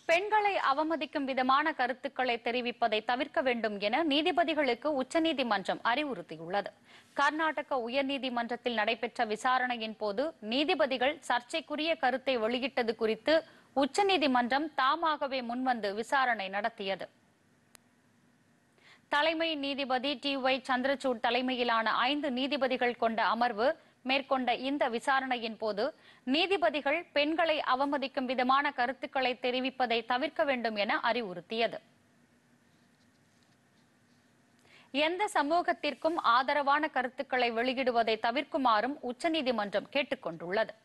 பெண்களை அவமதிக்கும் விதமான கருத்துக்களை தெரிவிப்பதை தவிர்க்க வேண்டும் என நீதிபதிகளுக்கு உச்சநீதிமன்றம் அறிவுறுத்தியுள்ளது கர்நாடக உயர்நீதிமன்றத்தில் நடைபெற்ற விசாரணையின் போது நீதிபதிகள் சர்ச்சைக்குரிய கருத்தை வெளியிட்டது குறித்து உச்சநீதிமன்றம் தாமாகவே முன்வந்து விசாரணை நடத்தியது தலைமை நீதிபதி டி ஒய் சந்திரசூட் தலைமையிலான ஐந்து நீதிபதிகள் கொண்ட அமர்வு மேற்கொண்ட இந்த விசாரணையின் போது நீதிபதிகள் பெண்களை அவமதிக்கும் விதமான கருத்துக்களை தெரிவிப்பதை தவிர்க்க வேண்டும் என அறிவுறுத்தியது எந்த சமூகத்திற்கும் ஆதரவான கருத்துக்களை வெளியிடுவதை தவிர்க்குமாறும் உச்சநீதிமன்றம் கேட்டுக் கொண்டுள்ளது